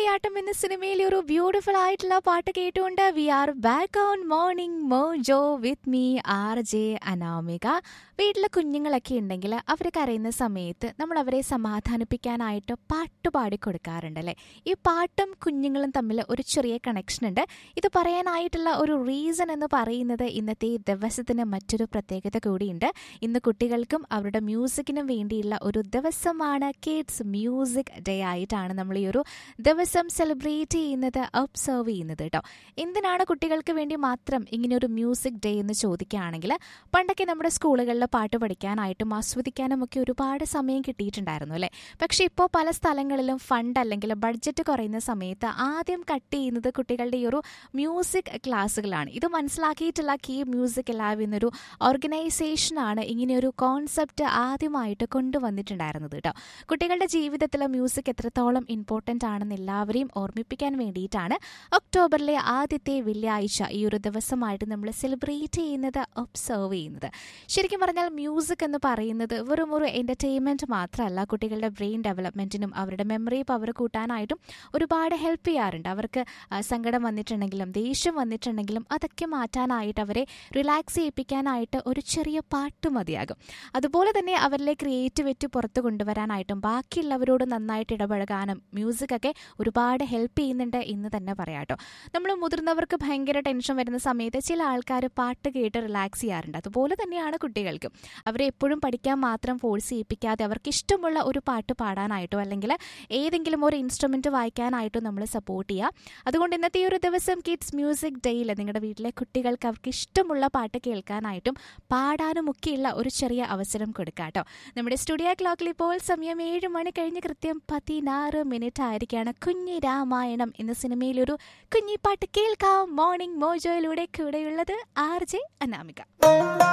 മോഹിനിയാട്ടം എന്ന സിനിമയിലെ ഒരു ബ്യൂട്ടിഫുൾ ആയിട്ടുള്ള പാട്ട് കേട്ടുകൊണ്ട് we are back on morning mojo with me R J Anamika വീട്ടിലെ കുഞ്ഞുങ്ങളൊക്കെ ഉണ്ടെങ്കിൽ അവർ കരയുന്ന സമയത്ത് നമ്മൾ അവരെ സമാധാനിപ്പിക്കാനായിട്ട് പാട്ട് പാടി കൊടുക്കാറുണ്ടല്ലേ ഈ പാട്ടും കുഞ്ഞുങ്ങളും തമ്മിൽ ഒരു ചെറിയ കണക്ഷൻ ഉണ്ട് ഇത് പറയാനായിട്ടുള്ള ഒരു റീസൺ എന്ന് പറയുന്നത് ഇന്നത്തെ ഈ ദിവസത്തിന് മറ്റൊരു പ്രത്യേകത കൂടിയുണ്ട് ഇന്ന് കുട്ടികൾക്കും അവരുടെ മ്യൂസിക്കിനും വേണ്ടിയുള്ള ഒരു ദിവസമാണ് കിഡ്സ് മ്യൂസിക് ഡേ ആയിട്ടാണ് നമ്മൾ ഈ ഒരു ദിവസം സെലിബ്രേറ്റ് ചെയ്യുന്നത് ഒബ്സർവ് ചെയ്യുന്നത് കേട്ടോ എന്തിനാണ് കുട്ടികൾക്ക് വേണ്ടി മാത്രം ഇങ്ങനെ ഒരു മ്യൂസിക് ഡേ എന്ന് ചോദിക്കുകയാണെങ്കിൽ പണ്ടൊക്കെ നമ്മുടെ സ്കൂളുകളിൽ പാട്ട് പഠിക്കാനായിട്ടും ആസ്വദിക്കാനും ഒക്കെ ഒരുപാട് സമയം കിട്ടിയിട്ടുണ്ടായിരുന്നു അല്ലേ പക്ഷേ ഇപ്പോൾ പല സ്ഥലങ്ങളിലും ഫണ്ട് അല്ലെങ്കിൽ ബഡ്ജറ്റ് കുറയുന്ന സമയത്ത് ആദ്യം കട്ട് ചെയ്യുന്നത് കുട്ടികളുടെ ഈ ഒരു മ്യൂസിക് ക്ലാസ്സുകളാണ് ഇത് മനസ്സിലാക്കിയിട്ടുള്ള കീ മ്യൂസിക് ലാബ് എന്നൊരു ഓർഗനൈസേഷനാണ് ഇങ്ങനെയൊരു കോൺസെപ്റ്റ് ആദ്യമായിട്ട് കൊണ്ടുവന്നിട്ടുണ്ടായിരുന്നത് കേട്ടോ കുട്ടികളുടെ ജീവിതത്തിൽ മ്യൂസിക് എത്രത്തോളം ഇമ്പോർട്ടൻ്റ് ആണെന്ന് എല്ലാവരെയും ഓർമ്മിപ്പിക്കാൻ വേണ്ടിയിട്ടാണ് ഒക്ടോബറിലെ ആദ്യത്തെ വെള്ളിയാഴ്ച ഈ ഒരു ദിവസമായിട്ട് നമ്മൾ സെലിബ്രേറ്റ് ചെയ്യുന്നത് ഒബ്സർവ് ചെയ്യുന്നത് ശരിക്കും പറഞ്ഞാൽ മ്യൂസിക് എന്ന് പറയുന്നത് വെറും ഒരു എൻ്റർടൈൻമെൻറ്റ് മാത്രമല്ല കുട്ടികളുടെ ബ്രെയിൻ ഡെവലപ്മെൻറ്റിനും അവരുടെ മെമ്മറി പവർ കൂട്ടാനായിട്ടും ഒരുപാട് ഹെൽപ്പ് ചെയ്യാറുണ്ട് അവർക്ക് ആ, സങ്കടം വന്നിട്ടുണ്ടെങ്കിലും ദേഷ്യം വന്നിട്ടുണ്ടെങ്കിലും അതൊക്കെ മാറ്റാനായിട്ട് അവരെ റിലാക്സ് ചെയ്യിപ്പിക്കാനായിട്ട് ഒരു ചെറിയ പാട്ട് മതിയാകും അതുപോലെ തന്നെ അവരിലെ ക്രിയേറ്റിവിറ്റി പുറത്തു കൊണ്ടുവരാനായിട്ടും ബാക്കിയുള്ളവരോട് നന്നായിട്ട് ഇടപഴകാനും മ്യൂസിക്കൊക്കെ ഒരുപാട് ഹെൽപ്പ് ചെയ്യുന്നുണ്ട് എന്ന് തന്നെ പറയാം കേട്ടോ നമ്മൾ മുതിർന്നവർക്ക് ഭയങ്കര ടെൻഷൻ വരുന്ന സമയത്ത് ചില ആൾക്കാർ പാട്ട് കേട്ട് റിലാക്സ് ചെയ്യാറുണ്ട് അതുപോലെ തന്നെയാണ് കുട്ടികൾക്കും അവരെ എപ്പോഴും പഠിക്കാൻ മാത്രം ഫോഴ്സ് ചെയ്യിപ്പിക്കാതെ അവർക്ക് ഇഷ്ടമുള്ള ഒരു പാട്ട് പാടാനായിട്ടോ അല്ലെങ്കിൽ ഏതെങ്കിലും ഒരു ഇൻസ്ട്രുമെൻറ്റ് വായിക്കാനായിട്ടോ നമ്മൾ സപ്പോർട്ട് ചെയ്യുക അതുകൊണ്ട് ഇന്നത്തെ ഈ ഒരു ദിവസം കിഡ്സ് മ്യൂസിക് ഡേയിൽ നിങ്ങളുടെ വീട്ടിലെ കുട്ടികൾക്ക് അവർക്ക് ഇഷ്ടമുള്ള പാട്ട് കേൾക്കാനായിട്ടും പാടാനും ഒക്കെയുള്ള ഒരു ചെറിയ അവസരം കൊടുക്കുക കേട്ടോ നമ്മുടെ സ്റ്റുഡിയോ ക്ലോക്കിൽ ഇപ്പോൾ സമയം ഏഴ് മണി കഴിഞ്ഞ് കൃത്യം പതിനാറ് മിനിറ്റ് ആയിരിക്കാണ് കുഞ്ഞി രാമായണം എന്ന സിനിമയിലൊരു കുഞ്ഞിപ്പാട്ട് കേൾക്കാം മോർണിംഗ് മോജോയിലൂടെ കൂടെയുള്ളത് ആർ ജെ അനാമിക